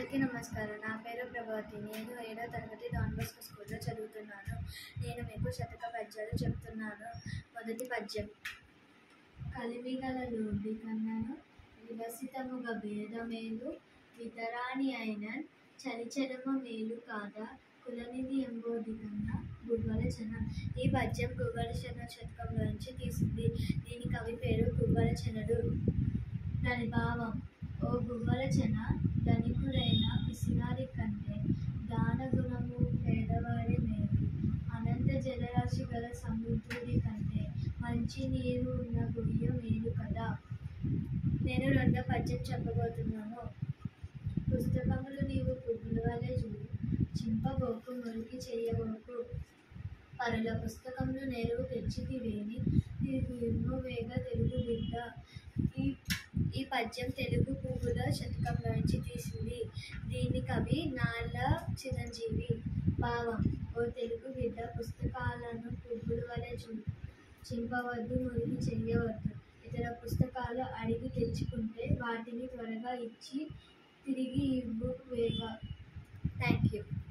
అందరికీ నమస్కారం నా పేరు ప్రభావతి నేను ఏడో తరగతి డాన్ బస్కో స్కూల్లో చదువుతున్నాను నేను మీకు శతక పద్యాలు చెప్తున్నాను మొదటి పద్యం కలిమిగల లోబి కన్నను విలసితముగ భేదమేలు వితరాణి అయిన చలిచరమ మేలు కాదా కులనిధి ఎంబోది కన్నా గువ్వలచన ఈ పద్యం గువ్వలచన శతకంలో నుంచి తీసింది దీని కవి పేరు గువ్వలచనుడు దాని భావం ఓ గువ్వలచన ధనికుడైన పిసినారి కంటే దాన గుణము పేదవాడి మేలు అనంత జలరాశి గల సముద్రుడి కంటే మంచి నీరు ఉన్న గుయ్య మేలు కదా నేను రెండో పద్యం చెప్పబోతున్నాను పుస్తకములు నీవు పువ్వుల వలె చూడు చింపబోకు మురికి చెయ్యబోకు పరుల పుస్తకములు నేరువు తెచ్చితివేని నీకు ఎన్నో వేగ తెలుగు బిడ్డ ఈ ఈ పద్యం తెలుగు పువ్వుల శతకంలోంచి తీసింది దీని కవి నాళ్ళ చిరంజీవి భావం ఓ తెలుగు బిడ్డ పుస్తకాలను పువ్వుల వలె చూ చింపవద్దు మురికి చెయ్యవద్దు ఇతర పుస్తకాలు అడిగి తెచ్చుకుంటే వాటిని త్వరగా ఇచ్చి తిరిగి ఇవ్వు వేగ థ్యాంక్ యూ